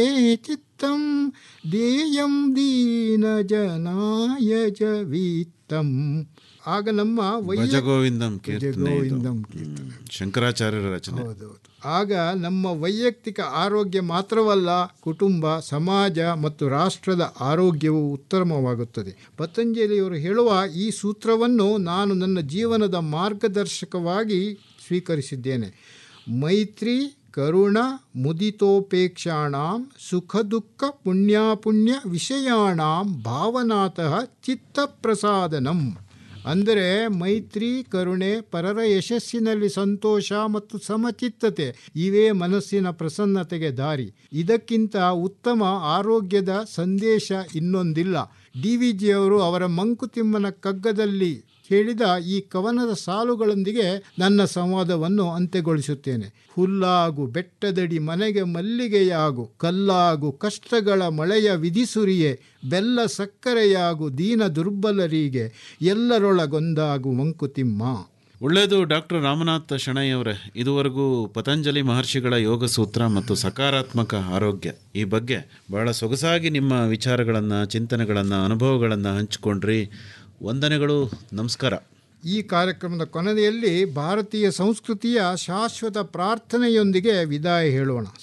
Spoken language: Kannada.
ಚಿತ್ತಂ ದೇಯಂ ದೀನ ಜನಾಯ ಜ ವಿತ್ತಂ ಆಗ ನಮ್ಮ ವೈಯ ಭಜಗೋವಿಂದಂ ಕೀರ್ತನೆ ಇದು. ಗೋವಿಂದಂ ಕೀರ್ತನೆ ಶಂಕರಾಚಾರ್ಯರ ರಚನೆ ಹೌದೌದು ಆಗ ನಮ್ಮ ವೈಯಕ್ತಿಕ ಆರೋಗ್ಯ ಮಾತ್ರವಲ್ಲ ಕುಟುಂಬ ಸಮಾಜ ಮತ್ತು ರಾಷ್ಟ್ರದ ಆರೋಗ್ಯವು ಉತ್ತಮವಾಗುತ್ತದೆ ಪತಂಜಲಿಯವರು ಹೇಳುವ ಈ ಸೂತ್ರವನ್ನು ನಾನು ನನ್ನ ಜೀವನದ ಮಾರ್ಗದರ್ಶಕವಾಗಿ ಸ್ವೀಕರಿಸಿದ್ದೇನೆ ಮೈತ್ರಿ ಕರುಣ ಮುದಿತೋಪೇಕ್ಷಾಣಾಂ ಸುಖ ದುಃಖ ಪುಣ್ಯಾಪುಣ್ಯ ವಿಷಯಾಣಾಂ ಭಾವನಾತಃ ಚಿತ್ತಪ್ರಸಾದನಂ ಅಂದರೆ ಮೈತ್ರಿ ಕರುಣೆ ಪರರ ಯಶಸ್ಸಿನಲ್ಲಿ ಸಂತೋಷ ಮತ್ತು ಸಮಚಿತ್ತತೆ ಇವೇ ಮನಸ್ಸಿನ ಪ್ರಸನ್ನತೆಗೆ ದಾರಿ ಇದಕ್ಕಿಂತ ಉತ್ತಮ ಆರೋಗ್ಯದ ಸಂದೇಶ ಇನ್ನೊಂದಿಲ್ಲ ಡಿ ವಿ ಜಿಯವರು ಅವರ ಮಂಕುತಿಮ್ಮನ ಕಗ್ಗದಲ್ಲಿ ಹೇಳಿದ ಈ ಕವನದ ಸಾಲುಗಳೊಂದಿಗೆ ನನ್ನ ಸಂವಾದವನ್ನು ಅಂತ್ಯಗೊಳಿಸುತ್ತೇನೆ ಹುಲ್ಲಾಗು ಬೆಟ್ಟದಡಿ ಮನೆಗೆ ಮಲ್ಲಿಗೆಯಾಗು ಕಲ್ಲಾಗು ಕಷ್ಟಗಳ ಮಳೆಯ ವಿಧಿಸುರಿಯೇ ಬೆಲ್ಲ ಸಕ್ಕರೆಯಾಗು ದೀನ ದುರ್ಬಲರಿಗೆ ಎಲ್ಲರೊಳಗೊಂದಾಗು ಮಂಕುತಿಮ್ಮ ಒಳ್ಳೆಯದು ಡಾಕ್ಟರ್ ರಾಮನಾಥ್ ಶೆಣೈ ಅವರೇ ಇದುವರೆಗೂ ಪತಂಜಲಿ ಮಹರ್ಷಿಗಳ ಯೋಗ ಸೂತ್ರ ಮತ್ತು ಸಕಾರಾತ್ಮಕ ಆರೋಗ್ಯ ಈ ಬಗ್ಗೆ ಬಹಳ ಸೊಗಸಾಗಿ ನಿಮ್ಮ ವಿಚಾರಗಳನ್ನು ಚಿಂತನೆಗಳನ್ನು ಅನುಭವಗಳನ್ನು ಹಂಚಿಕೊಂಡ್ರಿ ವಂದನೆಗಳು ನಮಸ್ಕಾರ ಈ ಕಾರ್ಯಕ್ರಮದ ಕೊನೆಯಲ್ಲಿ ಭಾರತೀಯ ಸಂಸ್ಕೃತಿಯ ಶಾಶ್ವತ ಪ್ರಾರ್ಥನೆಯೊಂದಿಗೆ ವಿದಾಯ ಹೇಳೋಣ